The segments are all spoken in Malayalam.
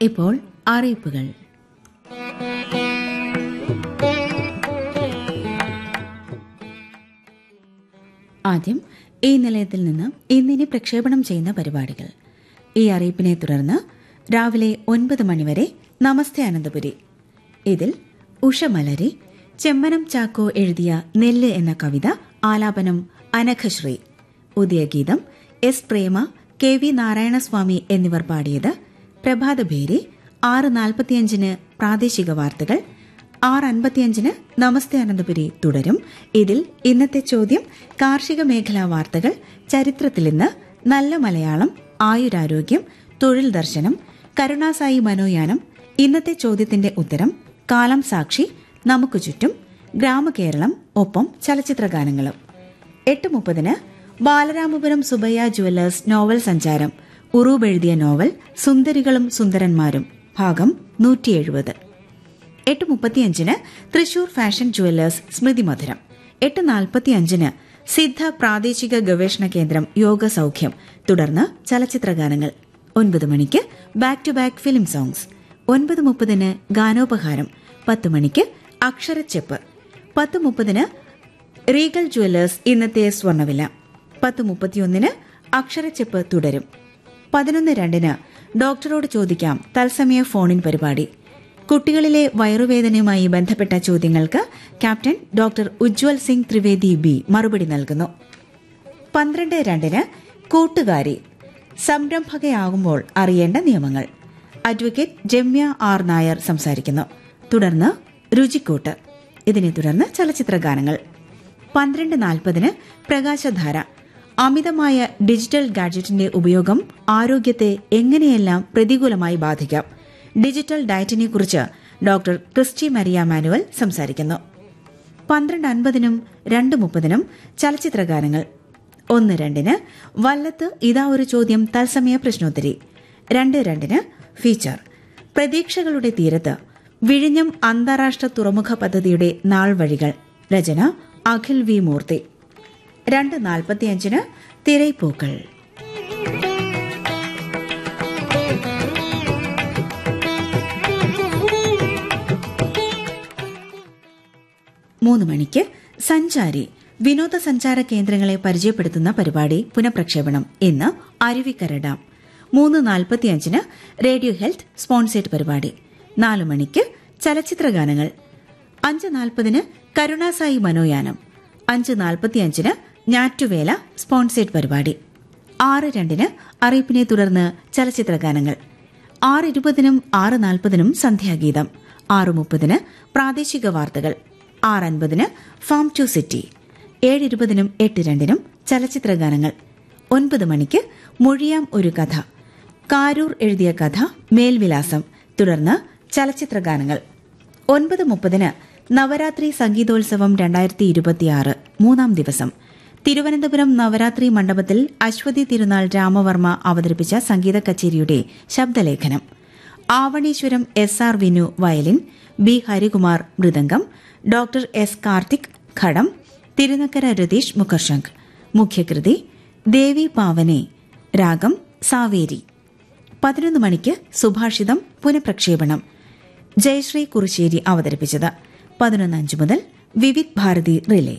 ഇപ്പോൾ അറിയിപ്പുകൾ ആദ്യം ഈ നിലയത്തിൽ നിന്ന് ഇന്നിനി പ്രക്ഷേപണം ചെയ്യുന്ന പരിപാടികൾ ഈ അറിയിപ്പിനെ തുടർന്ന് രാവിലെ ഒൻപത് മണിവരെ നമസ്തേ അനന്തപുരി ഇതിൽ ഉഷമലരി ചെമ്മനം ചാക്കോ എഴുതിയ നെല്ല് എന്ന കവിത ആലാപനം Anaghasree Udayageetham S Prema K V Narayanaswamy എന്നിവർ പാടിയത് പ്രഭാതഭേരി ആറ് നാൽപ്പത്തിയഞ്ചിന് പ്രാദേശിക വാർത്തകൾ ആറ് അൻപത്തിയഞ്ചിന് നമസ്തേ അനന്തപുരി തുടരും ഇതിൽ ഇന്നത്തെ ചോദ്യം കാർഷിക മേഖലാ വാർത്തകൾ ചരിത്രത്തിൽ ഇന്ന് നല്ല മലയാളം ആയുരാരോഗ്യം തൊഴിൽ ദർശനം കരുണാസായി മനോയാനം ഇന്നത്തെ ചോദ്യത്തിന്റെ ഉത്തരം കാലം സാക്ഷി നമുക്ക് ചുറ്റും ഗ്രാമകേരളം ഒപ്പം ചലച്ചിത്രഗാനങ്ങളും എട്ട് മുപ്പതിന് ബാലരാമപുരം സുബയ്യ ജുവല്ലേഴ്സ് നോവൽ സഞ്ചാരം ഉറൂബ് എഴുതിയ നോവൽ സുന്ദരികളും സുന്ദരന്മാരും ഭാഗം നൂറ്റി എഴുപത് എട്ട് മുപ്പത്തിയഞ്ചിന് തൃശൂർ ഫാഷൻ ജുവല്ലേഴ്സ് സ്മൃതി മധുരം എട്ട് നാൽപ്പത്തിയഞ്ചിന് സിദ്ധ പ്രാദേശിക ഗവേഷണ കേന്ദ്രം യോഗ സൗഖ്യം തുടർന്ന് ചലച്ചിത്രഗാനങ്ങൾ ഒൻപത് മണിക്ക് back to back film songs ഒൻപത് മുപ്പതിന് ഗാനോപഹാരം പത്ത് മണിക്ക് അക്ഷരച്ചെപ്പ് പത്ത് മുപ്പതിന് റീഗൽ ജുവല്ലേഴ്സ് ഇന്നത്തെ സ്വർണ്ണവില പത്ത് മുപ്പത്തിയൊന്നിന് അക്ഷരച്ചെപ്പ് തുടരും പതിനൊന്ന് രണ്ടിന് ഡോക്ടറോട് ചോദിക്കാം തത്സമയ ഫോണിൻ പരിപാടി കുട്ടികളിലെ വയറുവേദനയുമായി ബന്ധപ്പെട്ട ചോദ്യങ്ങൾക്ക് captain doctor Ujjwal Singh Trivedi B മറുപടി നൽകുന്നു പന്ത്രണ്ട് രണ്ടിന് കൂട്ടുകാരി സംരംഭകയാകുമ്പോൾ അറിയേണ്ട നിയമങ്ങൾ അഡ്വക്കേറ്റ് ജമ്യ ആർ നായർ സംസാരിക്കുന്നു തുടർന്ന് രുചിക്കൂട്ട് ഇതിനെ തുടർന്ന് ചലച്ചിത്ര ഗാനങ്ങൾ പന്ത്രണ്ട് നാൽപ്പതിന് പ്രകാശധാര അമിതമായ ഡിജിറ്റൽ ഗാഡ്ജറ്റിന്റെ ഉപയോഗം ആരോഗ്യത്തെ എങ്ങനെയെല്ലാം പ്രതികൂലമായി ബാധിക്കാം ഡിജിറ്റൽ ഡയറ്റിനെ കുറിച്ച് ഡോക്ടർ ക്രിസ്റ്റി മരിയ മാനുവൽ സംസാരിക്കുന്നു പന്ത്രണ്ട് അൻപതിനും രണ്ട് മുപ്പതിനും ചലച്ചിത്ര ഗാനങ്ങൾ ഒന്ന് രണ്ടിന് വല്ലത്ത് ഇതാ ഒരു ചോദ്യം തത്സമയ പ്രശ്നോത്തരി രണ്ട് രണ്ടിന് ഫീച്ചർ പ്രതീക്ഷകളുടെ തീരത്ത് വിഴിഞ്ഞം അന്താരാഷ്ട്ര തുറമുഖ പദ്ധതിയുടെ നാൾ വഴികൾ രചന അഖിൽ വി മൂർത്തി രണ്ട് നാൽപ്പത്തിയഞ്ചിന് തിരൈപ്പൂക്കൾ മൂന്ന് മണിക്ക് സഞ്ചാരി വിനോദസഞ്ചാര കേന്ദ്രങ്ങളെ പരിചയപ്പെടുത്തുന്ന പരിപാടി പുനഃപ്രക്ഷേപണം ഇന്ന് അരുവിക്കര ഡാം മൂന്ന് നാൽപ്പത്തിയഞ്ചിന് റേഡിയോ ഹെൽത്ത് സ്പോൺസേഡ് പരിപാടി നാലു മണിക്ക് ചലച്ചിത്ര ഗാനങ്ങൾ അഞ്ച് നാൽപ്പതിന് കരുണാസായി മനോയാനം അഞ്ച് നാൽപ്പത്തിയഞ്ചിന് ഞാറ്റുവേല സ്പോൺസേഡ് പരിപാടി ആറ് രണ്ടിന് അറിയിപ്പിനെ തുടർന്ന് ചലച്ചിത്ര ഗാനങ്ങൾ ആറ് ഇരുപതിനും ആറ് നാൽപ്പതിനും സന്ധ്യാഗീതം ആറ് മുപ്പതിന് പ്രാദേശിക വാർത്തകൾ ആറ് അൻപതിന് ഫാം ടു സിറ്റി ഏഴ് ഇരുപതിനും എട്ട് രണ്ടിനും ചലച്ചിത്ര ഗാനങ്ങൾ ഒൻപത് മണിക്ക് മൊഴിയാം ഒരു കഥ കാരൂർ എഴുതിയ കഥ മേൽവിലാസം തുടർന്ന് ചലച്ചിത്ര ഗാനങ്ങൾ ഒൻപത് മുപ്പതിന് നവരാത്രി സംഗീതോത്സവം രണ്ടായിരത്തി ഇരുപത്തിയാറ് മൂന്നാം ദിവസം തിരുവനന്തപുരം നവരാത്രി മണ്ഡപത്തിൽ അശ്വതി തിരുനാൾ രാമവർമ്മ അവതരിപ്പിച്ച സംഗീത കച്ചേരിയുടെ ശബ്ദലേഖനം Avaneeswaram S R Vinu violin B Harikumar mridangam doctor S Karthik ghatam Thirunakkara Ratheesh മുഖർശങ്ക് മുഖ്യകൃതി ദേവി പാവനെ രാഗം സാവേരി പതിനൊന്ന് മണിക്ക് സുഭാഷിതം പുനഃപ്രക്ഷേപണം ജയശ്രീ കുറുശ്ശേരി അവതരിപ്പിച്ചത് പതിനൊന്ന് അഞ്ച് മുതൽ വിവിധ് ഭാരതി റിലേ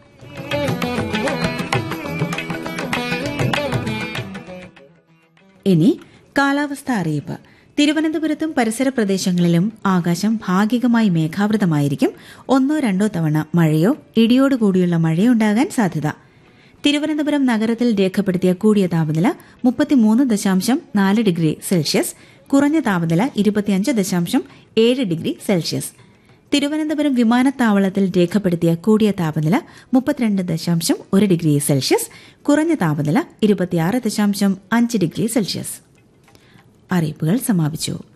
ഇനി കാലാവസ്ഥ അറിയിപ്പ് തിരുവനന്തപുരത്തും പരിസര പ്രദേശങ്ങളിലും ആകാശം ഭാഗികമായി മേഘാവൃതമായിരിക്കും ഒന്നോ രണ്ടോ തവണ മഴയോ ഇടിയോടുകൂടിയുള്ള മഴയോ ഉണ്ടാകാൻ സാധ്യത തിരുവനന്തപുരം നഗരത്തിൽ രേഖപ്പെടുത്തിയ കൂടിയ താപനില മുപ്പത്തിമൂന്ന് ദശാംശം നാല് ഡിഗ്രി സെൽഷ്യസ് കുറഞ്ഞ താപനില ഇരുപത്തിയഞ്ച് ദശാംശം ഏഴ് ഡിഗ്രി സെൽഷ്യസ് തിരുവനന്തപുരം വിമാനത്താവളത്തിൽ രേഖപ്പെടുത്തിയ കൂടിയ താപനില മുപ്പത്തിരണ്ട് ദശാംശം ഒരു ഡിഗ്രി സെൽഷ്യസ് കുറഞ്ഞ താപനില ഇരുപത്തിയാറ് ദശാംശം അഞ്ച് ഡിഗ്രി സെൽഷ്യസ് അറിയിപ്പുകൾ സമാപിച്ചു